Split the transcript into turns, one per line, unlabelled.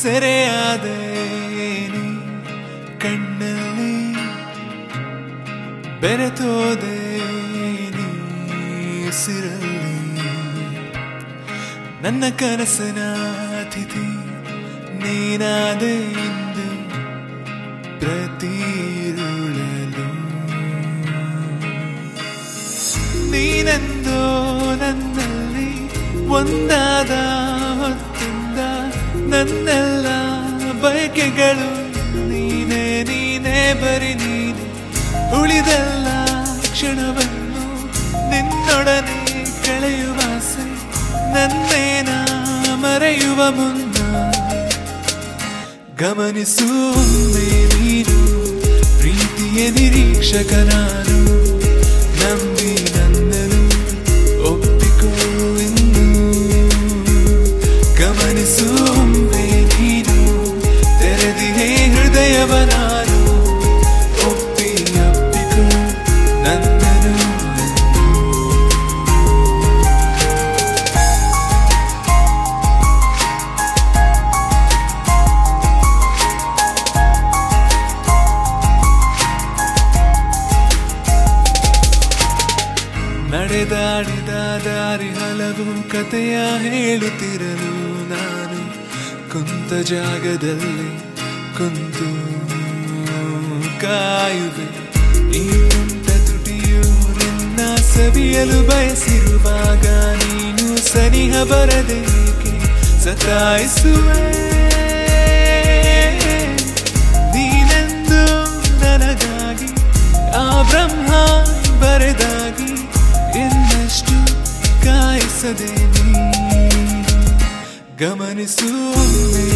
ಸೆರೆಯಾದೆ ನೀ ಕಣ್ಣಲ್ಲಿ ಬೆರೆತೋದೆ ನೀ ಉಸಿರಲ್ಲಿ ನನ್ನ ಕನಸಿನ ಅತಿಥಿ ನೀನಾದೆ ಇಂದು ಪ್ರತಿರುಳಲು ನೀನೆಂದೋ ನನ್ನಲ್ಲಿ ಒಂದಾದ ಹೊತ್ತಿಂದ ನನ್ನೆಲ್ಲ ಬಯಕೆಗಳು ನೀನೇ ನೀನೇ ಬರಿ ನೀನೆ ಉಳಿದೆಲ್ಲ ಕ್ಷಣವನ್ನು ನಿನ್ನೊಡನೆ ಕಳೆಯುವ ಆಸೆ ನನ್ನೇನ ಮರೆಯುವ ಮುನ್ನ ಗಮನಿಸುವೆ ನೀನು ಪ್ರೀತಿಯ ನಿರೀಕ್ಷಕ ನಾನು ನಂಬಿ ನನ್ನನು ಒಪ್ಪಿಕೋ ಇನ್ನು ಗಮನಿಸುವೆ ನೀನು ತೆರೆದಿಹೇ ಹೃದಯವ ನಾನು ಒಪ್ಪಿ ಅಪ್ಪಿಕೋ ನನ್ನನು ಎಂದು. ನಡೆದಾಡಿದ ದಾರಿ ಹಲವು ಕಥೆಯ ಹೇಳುತ್ತಿರಲು ನಾನು ಕುಂತ ಜಾಗದಲ್ಲಿ ಕುಂತು ಕಾಯುವೆ ಈ ಕುಂಟ ತುಟಿಯು ನಿನ್ನ ಸವಿಯಲು ಬಯಸಿರುವಾಗ ನೀನು ಸನಿಹ ಬರದೇಕೆ ಸತಾಯಿಸುವೆ ನೀನೆಂದು ನನಗಾಗಿ ಆ ಬ್ರಹ್ಮ ಬರೆದಾಗಿ ಇನ್ನಷ್ಟು ಕಾಯಿಸದೆ ನೀ ಗಮನಿಸುವೆ